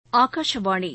ஆகாஷவாணி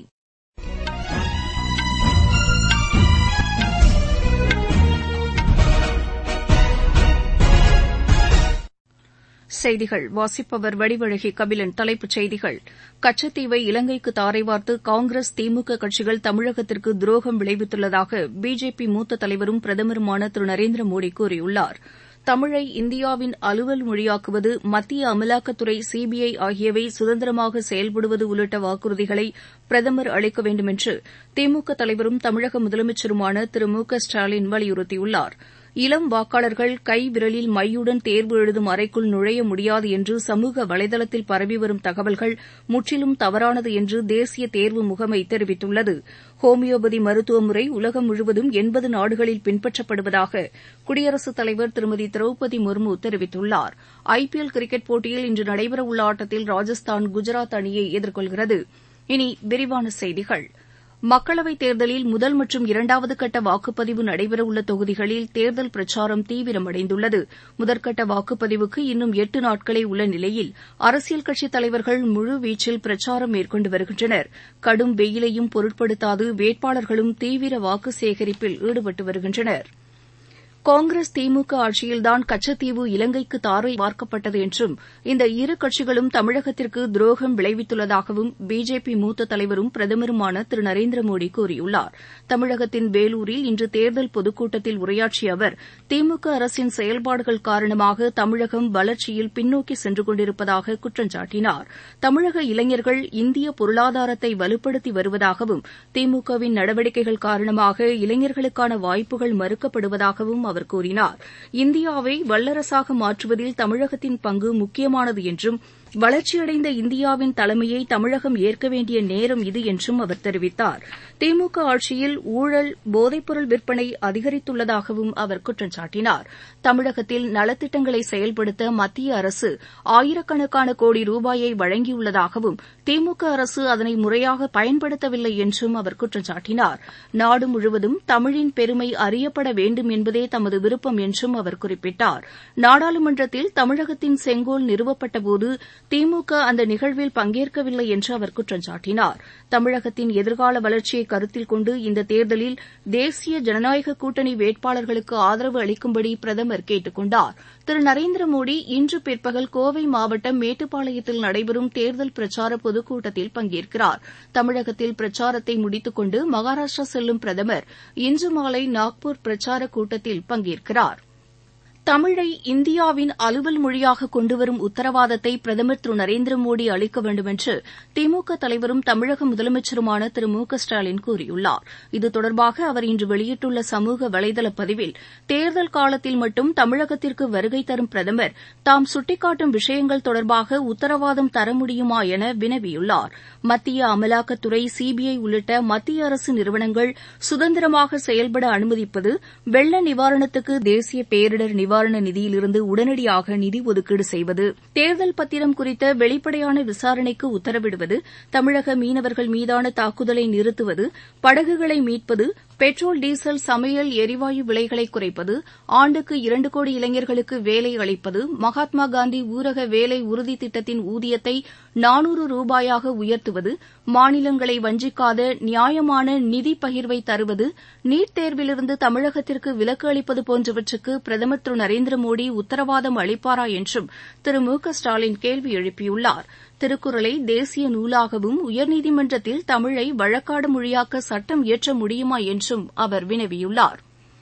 செய்திகள் வாசிப்பவர் வடிவழகி கபிலன் தலைப்புச் செய்திகள் கச்சத்தீவை இலங்கைக்கு தாரை வார்த்து காங்கிரஸ் திமுக கட்சிகள் தமிழகத்திற்கு துரோகம் விளைவித்துள்ளதாக பிஜேபி மூத்த தலைவரும் பிரதமருமான திரு நரேந்திர மோடி கூறியுள்ளார் தமிழை இந்தியாவின் அலுவல் மொழியாக்குவது மத்திய அமலாக்கத்துறை சிபிஐ ஆகியவை சுதந்திரமாக செயல்படுவது உள்ளிட்ட வாக்குறுதிகளை பிரதமர் அளிக்க வேண்டுமென்று திமுக தலைவரும் தமிழக முதலமைச்சருமான திரு மு க ஸ்டாலின் வலியுறுத்தியுள்ளார் இளம் வாக்காளர்கள் கை விரலில் மையுடன் தேர்வு எழுதும் அறைக்குள் நுழைய முடியாது என்று சமூக வலைதளத்தில் பரவி வரும் தகவல்கள் முற்றிலும் தவறானது என்று தேசிய தேர்வு முகமை தெரிவித்துள்ளது ஹோமியோபதி மருத்துவ முறை உலகம் முழுவதும் எண்பது நாடுகளில் பின்பற்றப்படுவதாக குடியரசுத் தலைவர் திருமதி திரௌபதி முர்மு தெரிவித்துள்ளார் ஐபிஎல் கிரிக்கெட் போட்டியில் இன்று நடைபெறவுள்ள ஆட்டத்தில் ராஜஸ்தான் குஜராத் அணியை எதிர்கொள்கிறது இனி விரிவான செய்திகள் மக்களவைத் தேர்தலில் முதல் மற்றும் இரண்டாவது கட்ட வாக்குப்பதிவு நடைபெறவுள்ள தொகுதிகளில் தேர்தல் பிரச்சாரம் தீவிரமடைந்துள்ளது முதற்கட்ட வாக்குப்பதிவுக்கு இன்னும் எட்டு நாட்களே உள்ள நிலையில் அரசியல் கட்சித் தலைவர்கள் முழுவீச்சில் பிரச்சாரம் மேற்கொண்டு வருகின்றனர் கடும் வெயிலையும் பொருட்படுத்தாது வேட்பாளர்களும் தீவிர வாக்கு சேகரிப்பில் ஈடுபட்டு வருகின்றனர் காங்கிரஸ் திமுக ஆட்சியில்தான் கச்சத்தீவு இலங்கைக்கு தாரை வார்க்கப்பட்டது என்றும் இந்த இரு கட்சிகளும் தமிழகத்திற்கு துரோகம் விளைவித்துள்ளதாகவும் பிஜேபி மூத்த தலைவரும் பிரதமருமான திரு நரேந்திர மோடி கூறியுள்ளார் தமிழகத்தின் வேலூரில் இன்று தேர்தல் பொதுக்கூட்டத்தில் உரையாற்றிய அவர் திமுக அரசின் செயல்பாடுகள் காரணமாக தமிழகம் வளர்ச்சியில் பின்னோக்கி சென்று கொண்டிருப்பதாக குற்றம் சாட்டினார் தமிழக இளைஞர்கள் இந்திய பொருளாதாரத்தை வலுப்படுத்தி வருவதாகவும் திமுகவின் நடவடிக்கைகள் காரணமாக இளைஞர்களுக்கான வாய்ப்புகள் மறுக்கப்படுவதாகவும் அவர் கூறினார் இந்தியாவை வல்லரசாக மாற்றுவதில் தமிழகத்தின் பங்கு முக்கியமானது என்றும் வளர்ச்சியடைந்த இந்தியாவின் தலைமையை தமிழகம் ஏற்க வேண்டிய நேரம் இது என்றும் அவர் தெரிவித்தார் திமுக ஆட்சியில் ஊழல் போதைப்பொருள் விற்பனை அதிகரித்துள்ளதாகவும் அவர் குற்றம் சாட்டினார் தமிழகத்தில் நலத்திட்டங்களை செயல்படுத்த மத்திய அரசு ஆயிரக்கணக்கான கோடி ரூபாயை வழங்கியுள்ளதாகவும் திமுக அரசு அதனை முறையாக பயன்படுத்தவில்லை என்றும் அவர் குற்றம் சாட்டினார் நாடு முழுவதும் தமிழின் பெருமை அறியப்பட வேண்டும் என்பதே தமது விருப்பம் என்றும் அவர் குறிப்பிட்டார் நாடாளுமன்றத்தில் தமிழகத்தின் செங்கோல் நிறுவப்பட்டபோது திமுக அந்த நிகழ்வில் பங்கேற்கவில்லை என்று அவர் குற்றம் சாட்டினார் தமிழகத்தின் எதிர்கால வளர்ச்சியை கருத்தில் கொண்டு இந்த தேர்தலில் தேசிய ஜனநாயக கூட்டணி வேட்பாளர்களுக்கு ஆதரவு அளிக்கும்படி பிரதமர் கேட்டுக் கொண்டார் திரு நரேந்திர மோடி இன்று பிற்பகல் கோவை மாவட்டம் மேட்டுப்பாளையத்தில் நடைபெறும் தேர்தல் பிரச்சார பொதுக்கூட்டத்தில் பங்கேற்கிறார் தமிழகத்தில் பிரச்சாரத்தை முடித்துக் கொண்டு மகாராஷ்டிரா செல்லும் பிரதமர் இன்று மாலை நாக்பூர் பிரச்சார கூட்டத்தில் பங்கேற்கிறார் தமிழை இந்தியாவின் அலுவல் மொழியாக கொண்டுவரும் உத்தரவாதத்தை பிரதமர் திரு நரேந்திர மோடி அளிக்க வேண்டுமென்று திமுக தலைவரும் தமிழக முதலமைச்சருமான திரு மு க ஸ்டாலின் கூறியுள்ளார் இது தொடர்பாக அவர் இன்று வெளியிட்டுள்ள சமூக வலைதள பதிவில் தேர்தல் காலத்தில் மட்டும் தமிழகத்திற்கு வருகை தரும் பிரதமர் தாம் சுட்டிக்காட்டும் விஷயங்கள் தொடர்பாக உத்தரவாதம் தர முடியுமா என வினவியுள்ளார் மத்திய அமலாக்கத்துறை சிபிஐ உள்ளிட்ட மத்திய அரசு நிறுவனங்கள் சுதந்திரமாக செயல்பட அனுமதிப்பது வெள்ள நிவாரணத்துக்கு தேசிய பேரிடர் நிவாரண நிதியிலிருந்து உடனடியாக நிதி ஒதுக்கீடு செய்வது தேர்தல் பத்திரம் குறித்த வெளிப்படையான விசாரணைக்கு உத்தரவிடுவது தமிழக மீனவர்கள் மீதான தாக்குதலை நிறுத்துவது படகுகளை மீட்பது பெட்ரோல் டீசல் சமையல் எரிவாயு விலைகளை குறைப்பது ஆண்டுக்கு இரண்டு கோடி இளைஞர்களுக்கு வேலை அளிப்பது மகாத்மா காந்தி ஊரக வேலை உறுதி திட்டத்தின் ஊதியத்தை நானூறு ரூபாயாக உயர்த்துவது மாநிலங்களை வஞ்சிக்காத நியாயமான நிதி பகிர்வை தருவது நீட் தேர்விலிருந்து தமிழகத்திற்கு விலக்கு அளிப்பது போன்றவற்றுக்கு பிரதமர் திரு நரேந்திர மோடி உத்தரவாதம் அளிப்பாரா என்றும் திரு மு க ஸ்டாலின் கேள்வி எழுப்பியுள்ளார் திருக்குறளை தேசிய நூலாகவும் உயர்நீதிமன்றத்தில் தமிழை வழக்காடு மொழியாக்க சட்டம் இயற்ற முடியுமா என்றும் அவர் வினவியுள்ளார்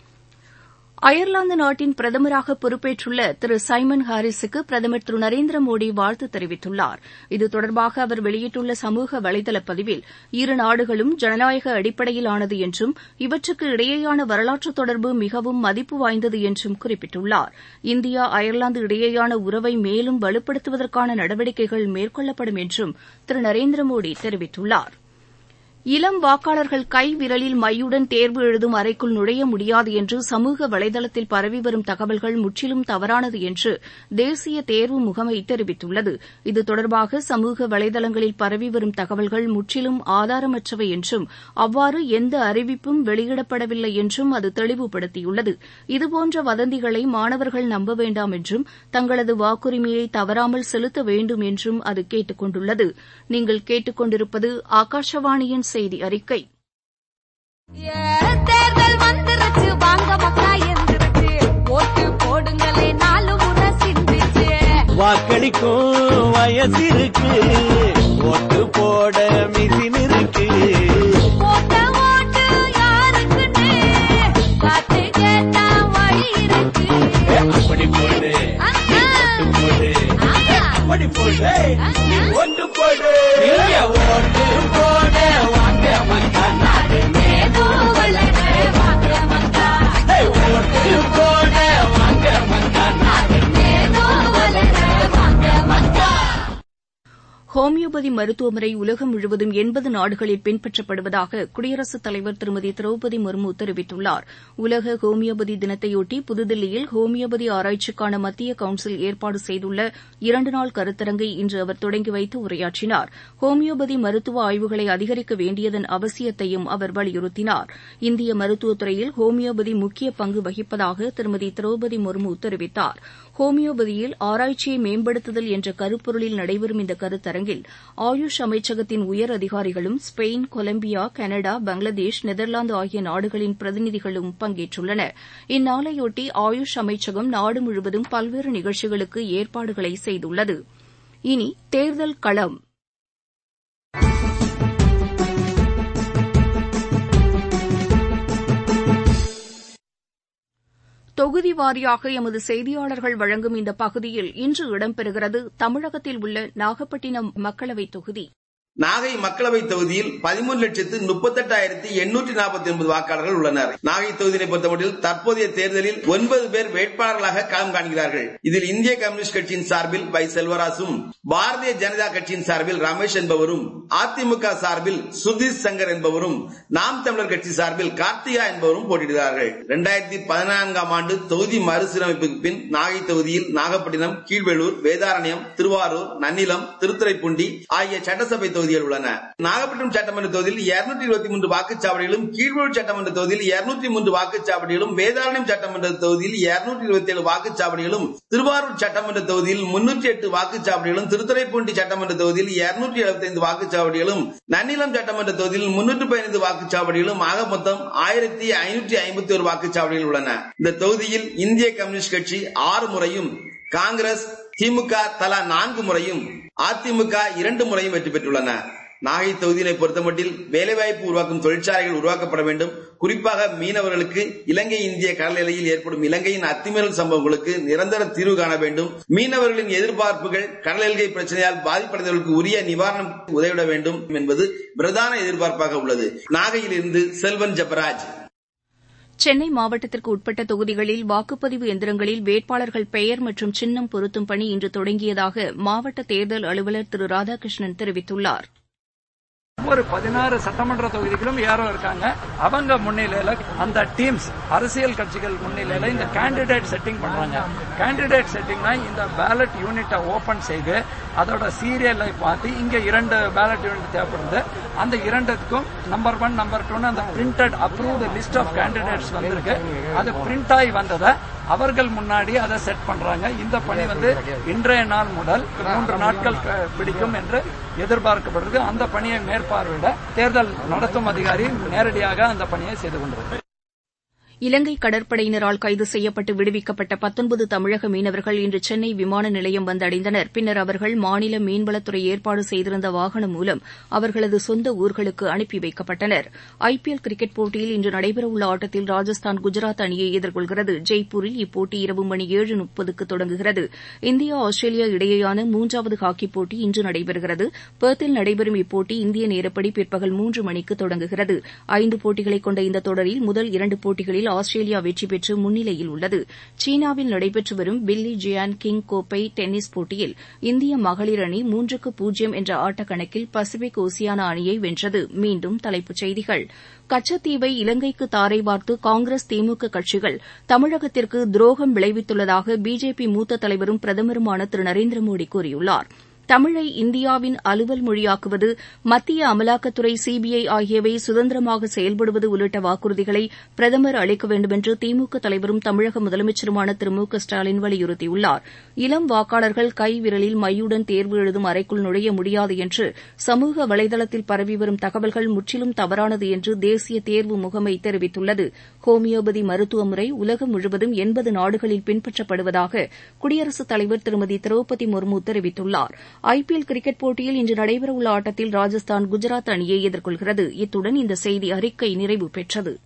அயர்லாந்து நாட்டின் பிரதமராக பொறுப்பேற்றுள்ள திரு சைமன் ஹாரிஸுக்கு பிரதமர் திரு நரேந்திர மோடி வாழ்த்து தெரிவித்துள்ளார் இது தொடர்பாக அவர் வெளியிட்டுள்ள சமூக வலைதள பதிவில் இரு நாடுகளும் ஜனநாயக அடிப்படையிலானது என்றும் இவற்றுக்கு இடையேயான வரலாற்று தொடர்பு மிகவும் மதிப்பு வாய்ந்தது என்றும் குறிப்பிட்டுள்ளார் இந்தியா அயர்லாந்து இடையேயான உறவை மேலும் வலுப்படுத்துவதற்கான நடவடிக்கைகள் மேற்கொள்ளப்படும் என்றும் திரு நரேந்திர மோடி தெரிவித்துள்ளாா் இளம் வாக்காளர்கள் கை விரலில் மையுடன் தேர்வு எழுதும் அறைக்குள் நுழைய முடியாது என்று சமூக வலைதளத்தில் பரவி வரும் தகவல்கள் முற்றிலும் தவறானது என்று தேசிய தேர்வு முகமை தெரிவித்துள்ளது இது தொடர்பாக சமூக வலைதளங்களில் பரவி வரும் தகவல்கள் முற்றிலும் ஆதாரமற்றவை என்றும் அவ்வாறு எந்த அறிவிப்பும் வெளியிடப்படவில்லை என்றும் அது தெளிவுபடுத்தியுள்ளது இதுபோன்ற வதந்திகளை மாணவர்கள் நம்ப வேண்டாம் என்றும் தங்களது வாக்குரிமையை தவறாமல் செலுத்த வேண்டும் என்றும் அது கேட்டுக் கொண்டுள்ளது நீங்கள் கேட்டுக் கொண்டிருப்பது ஆகாஷவாணியின் செய்தி அறிக்கை தேர்தல் வந்துருச்சு வாங்க மக்கா எந்திருச்சு ஓட்டு போடுங்களே நாலு முறை சிந்திச்சு வாக்களிக்கும் வயசு இருக்கு ஓட்டு போட மிசின் இருக்கு போட்ட ஓட்டு யாருக்குன்னு பார்த்து கேட்டா வழி இருக்கு அப்படி போடு அண்ணா, போடு ஆமா. அப்படி போடு நீ ஓட்டு போடு நீங்க ஓட்டு போட வாங்க மக்கா நாடு ஏதோ வளர வாங்க மக்கா ஏய், ஓட்டு போட வாங்க மக்கா நாடு ஏதோ வளர வாங்க மக்கா ஹோமியோபதி மருத்துவ முறை உலகம் முழுவதும் எண்பது நாடுகளில் பின்பற்றப்படுவதாக குடியரசுத் தலைவர் திருமதி திரௌபதி முர்மு தெரிவித்துள்ளார் உலக ஹோமியோபதி தினத்தையொட்டி புதுதில்லியில் ஹோமியோபதி ஆராய்ச்சிக்கான மத்திய கவுன்சில் ஏற்பாடு செய்துள்ள இரண்டு நாள் கருத்தரங்கை இன்று அவர் தொடங்கி வைத்து உரையாற்றினார் ஹோமியோபதி மருத்துவ ஆய்வுகளை அதிகரிக்க வேண்டியதன் அவசியத்தையும் அவர் வலியுறுத்தினார் இந்திய மருத்துவத் துறையில் ஹோமியோபதி முக்கிய பங்கு வகிப்பதாக திருமதி திரௌபதி முர்மு தெரிவித்தார் ஹோமியோபதியில் ஆராய்ச்சியை மேம்படுத்துதல் என்ற கருப்பொருளில் நடைபெறும் இந்த கருத்தரங்கில் ஆயுஷ் அமைச்சகத்தின் உயர் அதிகாரிகளும் Spain Colombia Canada Bangladesh Netherlands ஆகிய நாடுகளின் பிரதிநிதிகளும் பங்கேற்றுள்ளனர் இந்நாளையொட்டி ஆயுஷ் அமைச்சகம் நாடு முழுவதும் பல்வேறு நிகழ்ச்சிகளுக்கு ஏற்பாடுகளை செய்துள்ளது இனி தேர்தல் களம் தொகுதி வாரியாக எமது செய்தியாளர்கள் வழங்கும் இந்த பகுதியில் இன்று இடம்பெறுகிறது தமிழகத்தில் உள்ள நாகப்பட்டினம் மக்களவைத் தொகுதி நாகை மக்களவை தொகுதியில் பதிமூன்று லட்சத்து முப்பத்தெட்டாயிரத்தி எண்ணூற்றி நாற்பத்தி ஒன்பது வாக்காளர்கள் உள்ளனர் நாகை தொகுதியை பொறுத்தமட்டில் தற்போதைய தேர்தலில் ஒன்பது பேர் வேட்பாளர்களாக களம் காண்கிறார்கள் இதில் இந்திய கம்யூனிஸ்ட் கட்சியின் சார்பில் வை செல்வராசும் பாரதிய ஜனதா கட்சியின் சார்பில் ரமேஷ் என்பவரும் அதிமுக சார்பில் சுதீஷ் சங்கர் என்பவரும் நாம் தமிழர் கட்சி சார்பில் கார்த்திகா என்பவரும் போட்டியிடுகிறார்கள் இரண்டாயிரத்தி பதினான்காம் ஆண்டு தொகுதி மறுசீரமைப்புக்கு பின் நாகை தொகுதியில் நாகப்பட்டினம் கீழ்வேளூர் வேதாரண்யம் திருவாரூர் நன்னிலம் திருத்துறைப்பூண்டி ஆகிய சட்டசபை தொகுதிகள் உள்ளன நாகப்பட்டினம் சட்டமன்ற தொகுதியில் இருநூற்றி இருபத்தி மூன்று வாக்குச்சாவடிகளும் கீழ்வேளூர் சட்டமன்ற தொகுதியில் இருநூற்றி மூன்று வாக்குச்சாவடிகளும் வேதாரண்யம் சட்டமன்ற தொகுதியில் இருநூற்றி இருபத்தி ஏழு வாக்குச்சாவடிகளும் திருவாரூர் சட்டமன்ற தொகுதியில் முன்னூற்றி எட்டு வாக்குச்சாவடிகளும் திருத்துறைப்பூண்டி சட்டமன்ற தொகுதியில் இருநூற்றி எழுபத்தி ஐந்து வாக்குச்சாவடிகளும் நன்னிலம் சட்டமன்ற தொகுதியில் முன்னூற்று பதினைந்து வாக்குச்சாவடிகளும் ஆக மொத்தம் ஆயிரத்தி ஐநூற்றி ஐம்பத்தி ஒரு வாக்குச்சாவடிகள் உள்ளன இந்த தொகுதியில் இந்திய கம்யூனிஸ்ட் கட்சி ஆறு முறையும் காங்கிரஸ் திமுக தலா நான்கு முறையும் அதிமுக இரண்டு முறையும் வெற்றி பெற்றுள்ளன நாகை தொகுதியினை பொறுத்தமட்டில் வேலைவாய்ப்பு உருவாக்கும் தொழிற்சாலைகள் உருவாக்கப்பட வேண்டும் குறிப்பாக மீனவர்களுக்கு இலங்கை இந்திய கடல் எல்லையில் ஏற்படும் இலங்கையின் அத்துமீறல் சம்பவங்களுக்கு நிரந்தர தீர்வு காண வேண்டும் மீனவர்களின் எதிர்பார்ப்புகள் கடல் எல்கை பிரச்சனையால் பாதிப்படைந்தவர்களுக்கு உரிய நிவாரணம் உதவிட வேண்டும் என்பது பிரதான எதிர்பார்ப்பாக உள்ளது நாகையில் இருந்து செல்வன் ஜபராஜ் சென்னை மாவட்டத்திற்கு உட்பட்ட தொகுதிகளில் வாக்குப்பதிவு எந்திரங்களில் வேட்பாளர்கள் பெயர் மற்றும் சின்னம் பொருத்தும் பணி இன்று தொடங்கியதாக மாவட்ட தேர்தல் அலுவலர் திரு ராதாகிருஷ்ணன் தெரிவித்துள்ளார் ஒரு பதினாறு சட்டமன்ற தொகுதிகளும் யாரோ இருக்காங்க அவங்க முன்னிலையில அந்த டீம்ஸ் அரசியல் கட்சிகள் முன்னிலையில இந்த கேண்டிடேட் செட்டிங் பண்றாங்க கேண்டிடேட் செட்டிங்னா இந்த பேலட் யூனிட்டை ஓபன் செய்து அதோட சீரியலை பார்த்து இங்க இரண்டு பேலட் யூனிட் தேவைப்படுது அந்த இரண்டுக்கும் நம்பர் ஒன் நம்பர் டூன்னு அந்த printed approved list of candidates வந்திருக்கு அது பிரிண்ட் ஆகி வந்ததை அவர்கள் முன்னாடி அதை செட் பண்றாங்க இந்த பணி வந்து இன்றைய நாள் முதல் மூன்று நாட்கள் க- பிடிக்கும் என்று எதிர்பார்க்கப்படுறது அந்த பணியை மேற்பார்வையிட தேர்தல் நடத்தும் அதிகாரி நேரடியாக அந்த பணியை செய்து கொண்டிருக்கிறார் இலங்கை கடற்படையினரால் கைது செய்யப்பட்டு விடுவிக்கப்பட்ட பத்தொன்பது தமிழக மீனவர்கள் இன்று சென்னை விமான நிலையம் வந்தடைந்தனர் பின்னர் அவர்கள் மாநில மீன்வளத்துறை ஏற்பாடு செய்திருந்த வாகனம் மூலம் அவர்களது சொந்த ஊர்களுக்கு அனுப்பி வைக்கப்பட்டனர் ஐபிஎல் கிரிக்கெட் போட்டியில் இன்று நடைபெறவுள்ள ஆட்டத்தில் ராஜஸ்தான் குஜராத் அணியை எதிர்கொள்கிறது ஜெய்ப்பூரில் இப்போட்டி இரவு மணி ஏழு முப்பதுக்கு தொடங்குகிறது இந்தியா ஆஸ்திரேலியா இடையேயான மூன்றாவது ஹாக்கிப் போட்டி இன்று நடைபெறுகிறது பெர்த்தில் நடைபெறும் இப்போட்டி இந்திய நேரப்படி பிற்பகல் மூன்று மணிக்கு தொடங்குகிறது ஐந்து போட்டிகளை கொண்ட இந்த தொடரில் முதல் இரண்டு போட்டிகளில் ஆஸ்திரேலியா வெற்றி பெற்று முன்னிலையில் உள்ளது சீனாவில் நடைபெற்று வரும் பில்லி ஜியான் கிங் கோப்பை டென்னிஸ் போட்டியில் இந்திய மகளிர் அணி மூன்றுக்கு பூஜ்ஜியம் என்ற ஆட்டக்கணக்கில் பசிபிக் ஓசியானா அணியை வென்றது மீண்டும் தலைப்புச் செய்திகள் கச்சத்தீவை இலங்கைக்கு தாரை வார்த்து காங்கிரஸ் திமுக கட்சிகள் தமிழகத்திற்கு துரோகம் விளைவித்துள்ளதாக பிஜேபி மூத்த தலைவரும் பிரதமருமான திரு நரேந்திர மோடி கூறியுள்ளார் தமிழை இந்தியாவின் அலுவல் மொழியாக்குவது மத்திய அமலாக்கத்துறை சிபிஐ ஆகியவை சுதந்திரமாக செயல்படுவது உள்ளிட்ட வாக்குறுதிகளை பிரதமர் அளிக்க வேண்டுமென்று திமுக தலைவரும் தமிழக முதலமைச்சருமான திரு மு க ஸ்டாலின் வலியுறுத்தியுள்ளார் இளம் வாக்காளர்கள் கை விரலில் மையுடன் தேர்வு எழுதும் அறைக்குள் நுழைய முடியாது என்று சமூக வலைதளத்தில் பரவி வரும் தகவல்கள் முற்றிலும் தவறானது என்று தேசிய தேர்வு முகமை தெரிவித்துள்ளது ஹோமியோபதி மருத்துவ முறை உலகம் முழுவதும் எண்பது நாடுகளில் பின்பற்றப்படுவதாக குடியரசுத் தலைவர் திருமதி திரௌபதி முர்மு தெரிவித்துள்ளார் ஐபிஎல் கிரிக்கெட் போட்டியில் இன்று நடைபெறவுள்ள ஆட்டத்தில் ராஜஸ்தான் குஜராத் அணியை எதிர்கொள்கிறது இத்துடன் இந்த செய்தி அறிக்கை நிறைவு பெற்றது